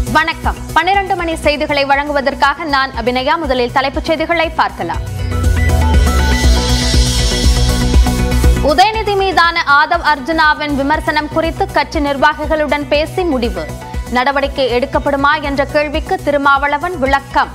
வணக்கம் பன்னிரண்டு மணி செய்திகளை வழங்குவதற்காக நான் அபிநயா முதலில் தலைப்புச் செய்திகளை பார்க்கலாம் உதயநிதி மீதான ஆதவ் அர்ஜுனாவின் விமர்சனம் குறித்து கட்சி நிர்வாகிகளுடன் பேசி முடிவு நடவடிக்கை எடுக்கப்படுமா என்ற கேள்விக்கு திருமாவளவன் விளக்கம்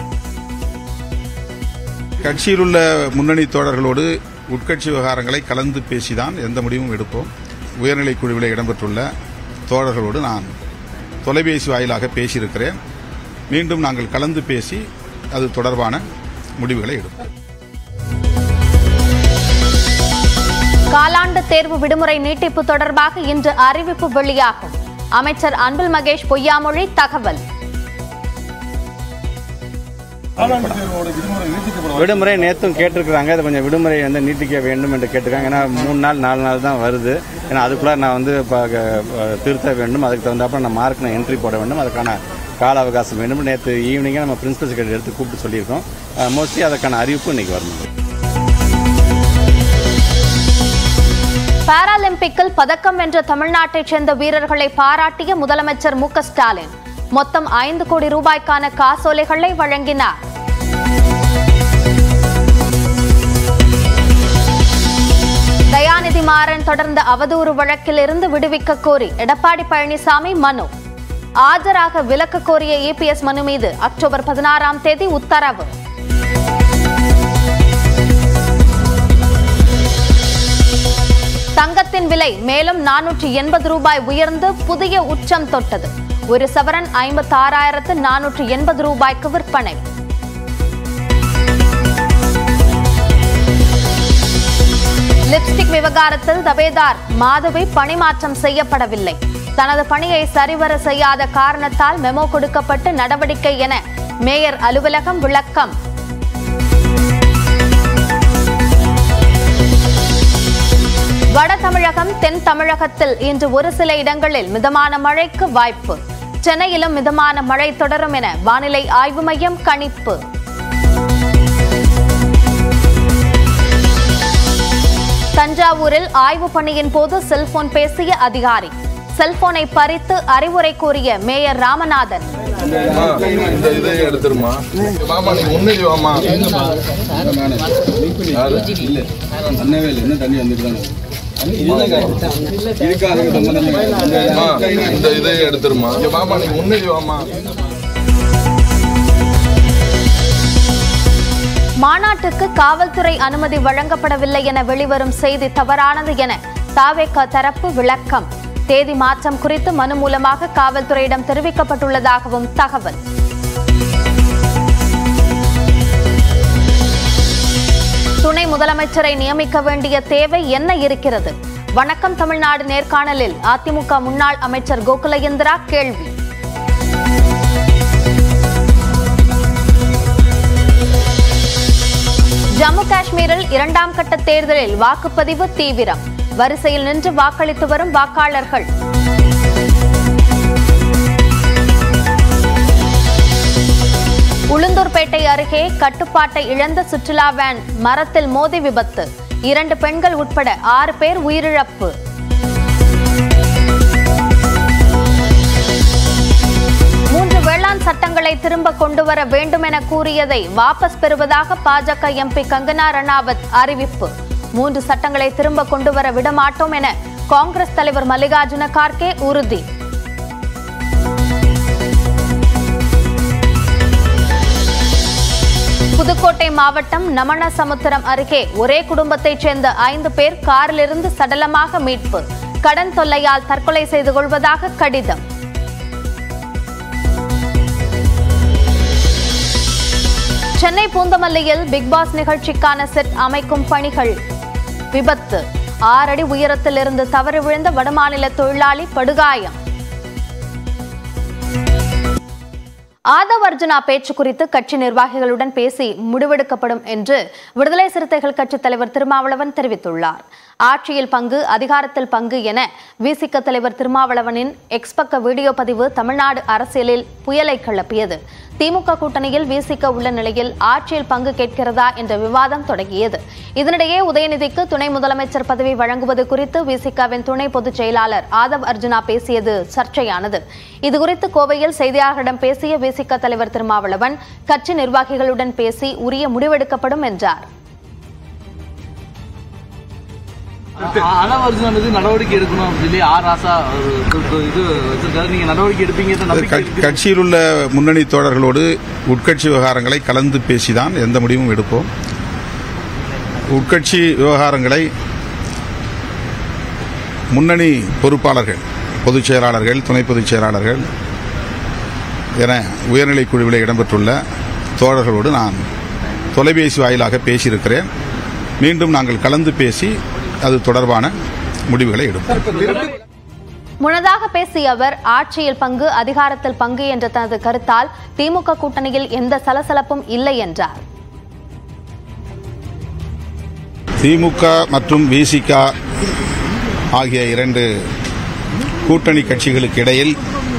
கட்சியில் உள்ள முன்னணி தோழர்களோடு உட்கட்சி விவகாரங்களை கலந்து பேசிதான் எந்த முடிவும் எடுப்போம் உயர்நிலைக் குழுவில் இடம்பெற்றுள்ள தோழர்களோடு நான் தொலைபேசி வாயிலாக பேசியிருக்கிறேன் மீண்டும் நாங்கள் கலந்து பேசி அது தொடர்பான முடிவுகளை எடுப்போம் காலாண்டு தேர்வு விடுமுறை நீட்டிப்பு தொடர்பாக இன்று அறிவிப்பு வெளியாகும் அமைச்சர் அன்பில் மகேஷ் பொய்யாமொழி தகவல் விடுமுறை நேற்றும் கேட்டிருக்கிறாங்க அதை கொஞ்சம் விடுமுறை வந்து நீட்டிக்க வேண்டும் என்று கேட்டிருக்காங்க ஏன்னா மூணு நாள் நாலு நாள் தான் வருது ஏன்னா அதுக்குள்ளே நான் வந்து இப்போ திருத்த வேண்டும் அதுக்கு தகுந்தாப்புல நான் மார்க் நான் என்ட்ரி போட வேண்டும் அதுக்கான கால அவகாசம் வேண்டும் நேற்று ஈவினிங்கே நம்ம பிரின்சிபல் செக்ரட்டரி எடுத்து கூப்பிட்டு சொல்லியிருக்கோம் மோஸ்ட்லி அதுக்கான அறிவிப்பு இன்னைக்கு வரணும் பாராலிம்பிக்கில் பதக்கம் வென்ற தமிழ்நாட்டைச் சேர்ந்த வீரர்களை பாராட்டிய முதலமைச்சர் மு க ஸ்டாலின் மொத்தம் ஐந்து கோடி ரூபாய்க்கான காசோலைகளை வழங்கினார் தயாநிதி மாறன் தொடர்ந்த அவதூறு வழக்கில் இருந்து விடுவிக்க கோரி எடப்பாடி பழனிசாமி மனு ஆஜராக விலக்கு கோரிய இபிஎஸ் மனு மீது அக்டோபர் பதினாறாம் தேதி உத்தரவு தங்கத்தின் விலை மேலும் நானூற்றி எண்பது ரூபாய் உயர்ந்து புதிய உச்சம் தொட்டது ஒரு சவரன் ஐம்பத்தி ஆறாயிரத்து நானூற்று எண்பது ரூபாய்க்கு விற்பனை லிப்ஸ்டிக் விவகாரத்தில் தபேதார் மாதவி பணிமாற்றம் செய்யப்படவில்லை தனது பணியை சரிவர செய்யாத காரணத்தால் மெமோ கொடுக்கப்பட்டு நடவடிக்கை என மேயர் அலுவலகம் விளக்கம் வட தமிழகம் தென் தமிழகத்தில் இன்று ஒரு சில இடங்களில் மிதமான மழைக்கு வாய்ப்பு சென்னையிலும் மிதமான மழை தொடரும் என வானிலை ஆய்வு மையம் கணிப்பு தஞ்சாவூரில் ஆய்வு பணியின் போது செல்போன் பேசிய அதிகாரி செல்போனை பறித்து அறிவுரை கூறிய மேயர் ராமநாதன் அம்மா, இந்த இதை எடுத்துருமா வாமா நீ முன்னாடி வாமா யாரு? அம்மா, இந்த இதை எடுத்துருமா இங்க வாமா நீ முன்னாடி வாமா மாநாட்டுக்கு காவல்துறை அனுமதி வழங்கப்படவில்லை என வெளிவரும் செய்தி தவறானது என தாவேக தரப்பு விளக்கம் தேதி மாற்றம் குறித்து மனு மூலமாக காவல்துறையிடம் தெரிவிக்கப்பட்டுள்ளதாகவும் தகவல் துணை முதலமைச்சரை நியமிக்க வேண்டிய தேவை என்ன இருக்கிறது வணக்கம் தமிழ்நாடு நேர்காணலில் அதிமுக முன்னாள் அமைச்சர் கோகுலயந்திரா கேள்வி ஜம்மு காஷ்மீரில் இரண்டாம் கட்ட தேர்தலில் வாக்குப்பதிவு தீவிரம் வரிசையில் நின்று வாக்களித்து வரும் வாக்காளர்கள் உளுந்தூர்பேட்டை அருகே கட்டுப்பாட்டை இழந்த சுற்றுலா வேன் மரத்தில் மோதி விபத்து இரண்டு பெண்கள் உட்பட ஆறு பேர் உயிரிழப்பு மூன்று வேளாண் சட்டங்களை திரும்ப கொண்டு வர வேண்டும் என கூறியதை வாபஸ் பெறுவதாக பாஜக எம்பி கங்கனா ரணாவத் அறிவிப்பு மூன்று சட்டங்களை திரும்ப கொண்டு வர விடமாட்டோம் என காங்கிரஸ் தலைவர் மல்லிகார்ஜுன கார்கே உறுதி புதுக்கோட்டை மாவட்டம் நமனசமுத்திரம் அருகே ஒரே குடும்பத்தைச் சேர்ந்த ஐந்து பேர் காரிலிருந்து சடலமாக மீட்பு கடன் தொல்லையால் தற்கொலை செய்து கொள்வதாக கடிதம் சென்னை பூந்தமல்லியில் பிக் பாஸ் நிகழ்ச்சிக்கான செட் அமைக்கும் பணிகள் விபத்து ஆறடி உயரத்தில் இருந்து தவறி விழுந்த வடமாநில தொழிலாளி படுகாயம் ஆதவ் அர்ஜுனா பேச்சு குறித்து கட்சி நிர்வாகிகளுடன் பேசி முடிவெடுக்கப்படும் என்று விடுதலை சிறுத்தைகள் கட்சித் தலைவர் திருமாவளவன் தெரிவித்துள்ளார் ஆட்சியில் பங்கு அதிகாரத்தில் பங்கு என விசிக தலைவர் திருமாவளவனின் எக்ஸ் பக்க வீடியோ பதிவு தமிழ்நாடு அரசியலில் புயலை கிளப்பியது திமுக கூட்டணியில் விசிக உள்ள நிலையில் ஆட்சியில் பங்கு கேட்கிறதா என்ற விவாதம் தொடங்கியது இதனிடையே உதயநிதிக்கு துணை முதலமைச்சர் பதவி வழங்குவது குறித்து விசிகவின் துணை பொதுச் செயலாளர் ஆதவ் அர்ஜுனா பேசியது சர்ச்சையானது இதுகுறித்து கோவையில் செய்தியாளர்களிடம் பேசிய விசிக தலைவர் திருமாவளவன் கட்சி நிர்வாகிகளுடன் பேசி உரிய முடிவெடுக்கப்படும் என்றார் அனவர்ஜுன் மீது நடவடிக்கை எடுக்கணும் அப்படின்னு சொல்லி ஆர் ராசா ஒரு கு- இது வச்சிருக்காரு நீங்க நடவடிக்கை எடுப்பீங்க அது நம்பிக்கை கட்சி- கட்சியில் உள்ள முன்னணி தோழர்களோடு உட்கட்சி விவகாரங்களை கலந்து பேசிதான் எந்த முடிவும் எடுப்போம் உட்கட்சி விவகாரங்களை முன்னணி பொறுப்பாளர்கள் பொதுச் செயலாளர்கள் துணை பொதுச் செயலாளர்கள் என உயர்நிலைக் குழுவில் இடம்பெற்றுள்ள தோழர்களோடு நான் தொலைபேசி வாயிலாக பேசியிருக்கிறேன் மீண்டும் நாங்கள் கலந்து பேசி அது தொடர்பான முடிவுகளை எடுப்போம் முன்னதாக பேசிய அவர் ஆட்சியில் பங்கு அதிகாரத்தில் பங்கு என்ற தனது கருத்தால் திமுக கூட்டணியில் எந்த சலசலப்பும் இல்லை என்றார் திமுக மற்றும் விசிக ஆகிய இரண்டு கூட்டணி கட்சிகளுக்கு இடையில்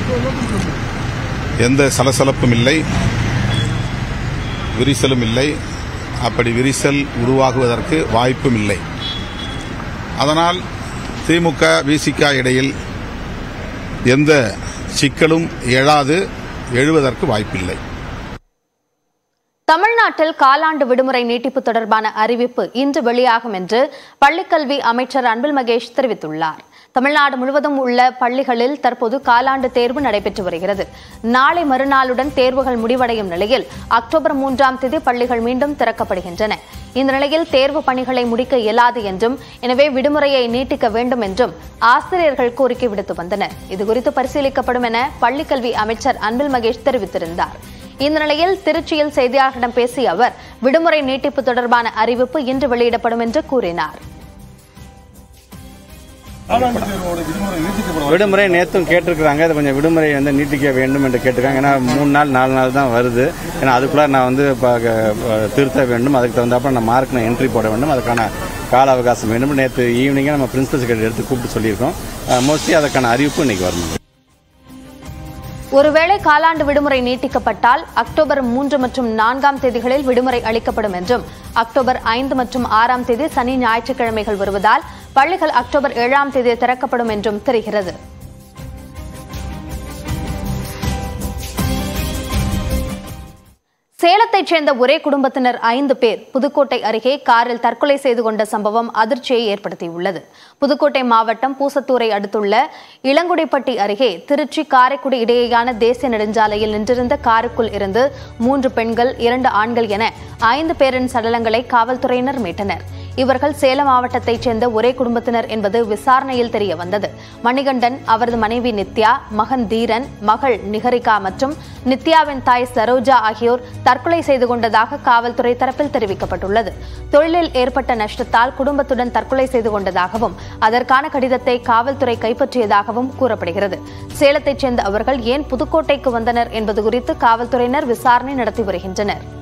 எந்த சலசலப்பும் இல்லை விரிசலும் இல்லை அப்படி விரிசல் உருவாகுவதற்கு வாய்ப்பும் இல்லை அதனால் திமுக விசிக இடையில் எந்த சிக்கலும் எழாது எழுவதற்கு வாய்ப்பில்லை தமிழ்நாட்டில் காலாண்டு விடுமுறை நீட்டிப்பு தொடர்பான அறிவிப்பு இன்று வெளியாகும் என்று பள்ளிக்கல்வி அமைச்சர் அன்பில் மகேஷ் தெரிவித்துள்ளார் தமிழ்நாடு முழுவதும் உள்ள பள்ளிகளில் தற்போது காலாண்டு தேர்வு நடைபெற்று வருகிறது நாளை மறுநாளுடன் தேர்வுகள் முடிவடையும் நிலையில் அக்டோபர் மூன்றாம் தேதி பள்ளிகள் மீண்டும் திறக்கப்படுகின்றன இந்த நிலையில் தேர்வு பணிகளை முடிக்க இயலாது என்றும் எனவே விடுமுறையை நீட்டிக்க வேண்டும் என்றும் ஆசிரியர்கள் கோரிக்கை விடுத்து வந்தனர் இதுகுறித்து பரிசீலிக்கப்படும் என பள்ளிக்கல்வி அமைச்சர் அன்பில் மகேஷ் தெரிவித்திருந்தார் இந்த நிலையில் திருச்சியில் செய்தியாளர்களிடம் பேசிய அவர் விடுமுறை நீட்டிப்பு தொடர்பான அறிவிப்பு இன்று வெளியிடப்படும் என்று கூறினார் விடுமுறை நேற்றும் கேட்டிருக்கிறாங்க அது கொஞ்சம் விடுமுறை வந்து நீட்டிக்க வேண்டும் என்று கேட்டிருக்காங்க ஏன்னா மூணு நாள் நாலு நாள் தான் வருது ஏன்னா அதுக்குள்ள நான் வந்து இப்போ திருத்த வேண்டும் அதுக்கு தகுந்தாப்ப நான் மார்க் நான் என்ட்ரி போட வேண்டும் அதுக்கான கால அவகாசம் வேண்டும் நேற்று ஈவினிங்கே நம்ம பிரின்சிபல் செக்ரட்டரி எடுத்து கூப்பிட்டு சொல்லியிருக்கோம் மோஸ்ட்லி அதுக்கான அறிவிப்பு இன்னைக்கு வரணும் ஒருவேளை காலாண்டு விடுமுறை நீட்டிக்கப்பட்டால் அக்டோபர் மூன்று மற்றும் நான்காம் தேதிகளில் விடுமுறை அளிக்கப்படும் என்றும் அக்டோபர் ஐந்து மற்றும் ஆறாம் தேதி சனி ஞாயிற்றுக்கிழமைகள் வருவதால் பள்ளிகள் அக்டோபர் ஏழாம் தேதி திறக்கப்படும் என்றும் தெரிகிறது சேலத்தைச் சேர்ந்த ஒரே குடும்பத்தினர் ஐந்து பேர் புதுக்கோட்டை அருகே காரில் தற்கொலை செய்து கொண்ட சம்பவம் அதிர்ச்சியை ஏற்படுத்தியுள்ளது புதுக்கோட்டை மாவட்டம் பூசத்தூரை அடுத்துள்ள இளங்குடிப்பட்டி அருகே திருச்சி காரைக்குடி இடையேயான தேசிய நெடுஞ்சாலையில் நின்றிருந்த காருக்குள் இருந்து மூன்று பெண்கள் இரண்டு ஆண்கள் என ஐந்து பேரின் சடலங்களை காவல்துறையினர் மீட்டனர் இவர்கள் சேலம் மாவட்டத்தைச் சேர்ந்த ஒரே குடும்பத்தினர் என்பது விசாரணையில் தெரிய வந்தது மணிகண்டன் அவரது மனைவி நித்யா மகன் தீரன் மகள் நிகரிகா மற்றும் நித்யாவின் தாய் சரோஜா ஆகியோர் தற்கொலை செய்து கொண்டதாக காவல்துறை தரப்பில் தெரிவிக்கப்பட்டுள்ளது தொழிலில் ஏற்பட்ட நஷ்டத்தால் குடும்பத்துடன் தற்கொலை செய்து கொண்டதாகவும் அதற்கான கடிதத்தை காவல்துறை கைப்பற்றியதாகவும் கூறப்படுகிறது சேலத்தைச் சேர்ந்த அவர்கள் ஏன் புதுக்கோட்டைக்கு வந்தனர் என்பது குறித்து காவல்துறையினர் விசாரணை நடத்தி வருகின்றனர்